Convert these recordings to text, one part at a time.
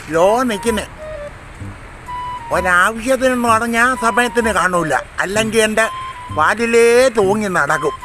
Law നിൽക്കുന്നേ ഒരാവശ്യത്തിനെന്ന് പറഞ്ഞാൽ സമയത്തിന് കാണൂല അല്ലെങ്കിൽ എൻ്റെ വാലിലേ തൂങ്ങി നടക്കും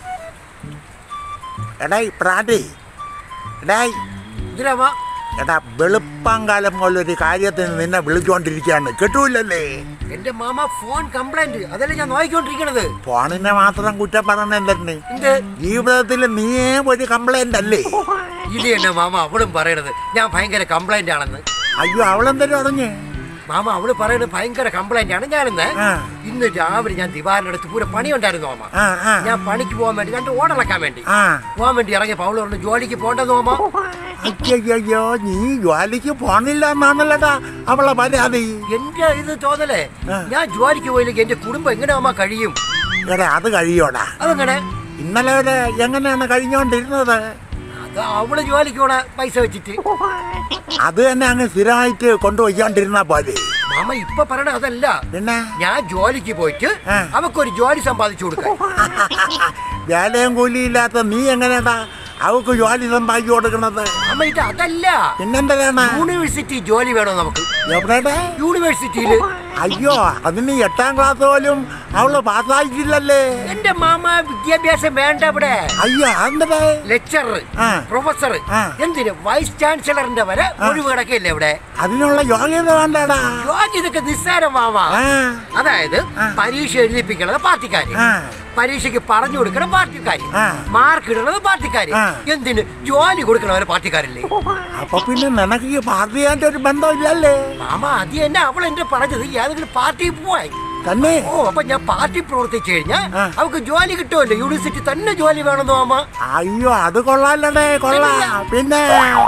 എടായി പ്രാട്ടി എടായി എന്തിനാ മാ എടാ വെളുപ്പാങ്കാലം പോലൊരു കാര്യത്തിന് നിന്നെ വിളിച്ചുകൊണ്ടിരിക്കുകയാണ് കിട്ടൂലല്ലേ എന്റെ മാമ ഫോൺ കംപ്ലൈന്റ് അതല്ലേ ഞാൻ നോക്കിക്കൊണ്ടിരിക്കണത് ഫോണിനെ മാത്രം കുറ്റം പറഞ്ഞെന്തന്നെ എന്ത് ജീവിതത്തിൽ നീയേ ഒരു കംപ്ലൈന്റ് അല്ലേ ഇത് എന്നെ മാമ അവളും പറയണത് ഞാൻ ഭയങ്കര കംപ്ലൈന്റ് ആണെന്ന് അയ്യോ അവളെന്തെങ്കിലും അറിഞ്ഞേ മാമ അവള് പറയണത് ഭയങ്കര കംപ്ലൈന്റ് ആണ് ഞാനിന്ന് ആ. ഇന്ന് രാവിലെ ഞാൻ ദിവാറിനടുത്ത് പൂരെ പണിയുണ്ടായിരുന്നു മാമ ആ ആ ഞാൻ പണിക്ക് പോകാൻ വേണ്ടി രണ്ട് ഓടളക്കാൻ വേണ്ടി ആ പോകാൻ വേണ്ടി ഇറങ്ങിയപ്പോ അവള് പറഞ്ഞു ജോലിക്ക് പോണ്ടെന്ന് മാമ അയ്യോ നീ ജോലിക്ക് പോണില്ല എന്നാണല്ലോടാ അവളെ പരാതി എന്റെ ഇത് തോന്നലേ ആ. ഞാൻ ജോലിക്ക് പോയില്ലെങ്കിൽ എന്റെ കുടുംബം എങ്ങനെ മാമ കഴിയും എടാ അത് കഴിയോടാ അതെങ്ങനെ ഇന്നലെ വരെ എങ്ങനെയാണ് കഴിഞ്ഞോണ്ടിരുന്നത് അത് അവള് ജോലിക്ക് പോണ പൈസ വെച്ചിട്ട് അത് തന്നെ അങ്ങ് സ്ഥിരമായിട്ട് കൊണ്ടുപോയിക്കൊണ്ടിരുന്ന പോലെ മാമ ഇപ്പൊ പറയണ അതല്ല പിന്നെ ഞാൻ ജോലിക്ക് പോയിട്ട് ആ. അവക്കൊരു ജോലി സമ്പാദിച്ചു കൊടുക്കാൻ വേലയും കൂലിയില്ലാത്ത നീ എങ്ങനെയാടാ അവക്ക് ജോലി സമ്പാദിച്ചു കൊടുക്കണത് അമ്മ ഇത് അതല്ല പിന്നെന്താണ് യൂണിവേഴ്സിറ്റി ജോലി വേണോ നമുക്ക് എവിടെ യൂണിവേഴ്സിറ്റിയിൽ അയ്യോ അതിന് എട്ടാം ക്ലാസ് പോലും അവള് പാസ്സായിട്ടില്ലല്ലേ എന്റെ മാമ വിദ്യാഭ്യാസം വേണ്ട ഇവിടെ അയ്യോ അതെന്താ ലെക്ചറർ ആ. പ്രൊഫസർ ആ. എന്തിന് വൈസ് ചാൻസലറിന്റെ വരെ ഒരു കിടക്കയില്ലേ ഇവിടെ അതിനുള്ള യോഗ്യത വേണ്ടടാ ഇതൊക്കെ നിസ്സാരം മാമ ആ അതായത് ആ. പരീക്ഷ എഴുതിപ്പിക്കണത് പാർട്ടിക്കാര് ആ പരീക്ഷയ്ക്ക് പറഞ്ഞു കൊടുക്കണ പാർട്ടിക്കാര് ആ. മാർക്ക് ഇടണത് പാർട്ടിക്കാര് ആ. എന്തിന് ജോലി കൊടുക്കണവരെ പാർട്ടിക്കാരില്ലേ അപ്പൊ പിന്നെ നിനക്ക് ഈ പാർട്ടിയായിട്ട് ഒരു ബന്ധമില്ലല്ലേ മാമ അത് തന്നെ അവൾ എന്റെ പറഞ്ഞത് ഏതെങ്കിലും പാർട്ടി പോവായി തന്നെ ഓ അപ്പൊ ഞാൻ പാർട്ടി പ്രവർത്തിച്ചു കഴിഞ്ഞാൽ ആ. അവർക്ക് ജോലി കിട്ടുമല്ലോ യൂണിവേഴ്സിറ്റി തന്നെ ജോലി വേണമെന്നോ മാമ അയ്യോ അത് കൊള്ളാലടേ കൊള്ളാം പിന്നെ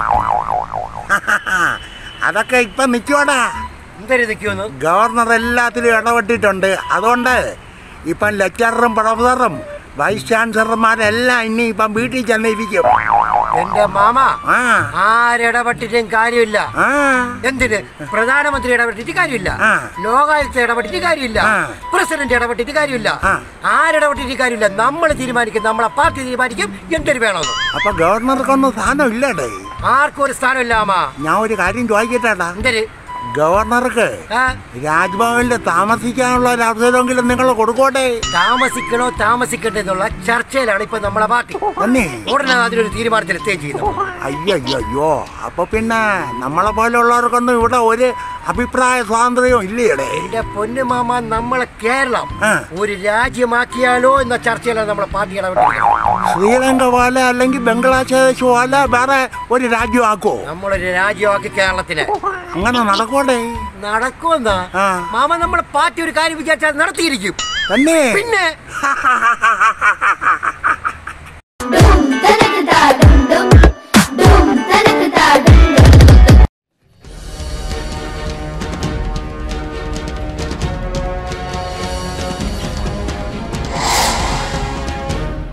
അതൊക്കെ ഇപ്പൊ നിൽക്കുവാടാ എന്തരുതൊക്കെയോന്ന് ഗവർണർ എല്ലാത്തിലും ഇടപെട്ടിട്ടുണ്ട് അതുകൊണ്ട് ഇപ്പം ലെക്ചററും പ്രൊഫസറും വൈസ് ചാൻസലർമാരെല്ലാം ഇനി ഇപ്പം വീട്ടിൽ ചെന്നിരിക്കും എന്റെ മാമ ആ ആരിടപെട്ടിട്ടും കാര്യമില്ല ആ എന്തിന് പ്രധാനമന്ത്രി ഇടപെട്ടിട്ട് കാര്യമില്ല ആ. ലോകായുക്ത ഇടപെട്ടിട്ട് കാര്യമില്ല ആ. പ്രസിഡന്റ് ഇടപെട്ടിട്ട് കാര്യമില്ല ആ. ആരിടപെട്ടിട്ട് കാര്യമില്ല നമ്മൾ തീരുമാനിക്കും നമ്മളെ പാർട്ടി തീരുമാനിക്കും എന്തൊരു വേണമെന്ന് അപ്പൊ ഗവർണർക്കൊന്നും സ്ഥാനം ഇല്ലടേ ആർക്കും ഒരു സ്ഥാനമില്ല മാമ ഞാൻ ഒരു കാര്യം ചോദിക്കട്ടാ എന്തൊരു ഗവർണർക്ക് ആ, രാജ്ഭവനിൽ താമസിക്കാനുള്ള ഒരു അവസരമെങ്കിലും നിങ്ങൾ കൊടുക്കോട്ടെ താമസിക്കണോ താമസിക്കണ്ടേ എന്നുള്ള ചർച്ചയിലാണ് ഇപ്പൊ നമ്മളെ പാർട്ടി തന്നെ ഉടനെ അതിനൊരു തീരുമാനത്തിൽ എത്തുകയും ചെയ്തു അയ്യോ അയ്യോ അയ്യോ അപ്പൊ പിന്നെ നമ്മളെ പോലെയുള്ളവർക്കൊന്നും ഇവിടെ ഒരു അഭിപ്രായ സ്വാതന്ത്ര്യവും ഇല്ലേടേ എന്റെ പൊന്നു മാമ നമ്മളെ കേരളം ആ. ഒരു രാജ്യമാക്കിയാലോ എന്ന ചർച്ചയിലാണ് നമ്മളെ പാർട്ടി ഇടപെട്ടിരിക്കുന്നത് ശ്രീലങ്ക പോലെ അല്ലെങ്കിൽ ബംഗ്ലാദേശ് പോലെ വേറെ ഒരു രാജ്യമാക്കോ നമ്മളൊരു രാജ്യമാക്കി കേരളത്തിനെ അങ്ങനെ നടക്കോടെ നടക്കുമെന്നാ ആ. മാമ നമ്മളെ പാർട്ടി ഒരു കാര്യം വിചാരിച്ചാൽ നടത്തിയിരിക്കും തന്നെ പിന്നെ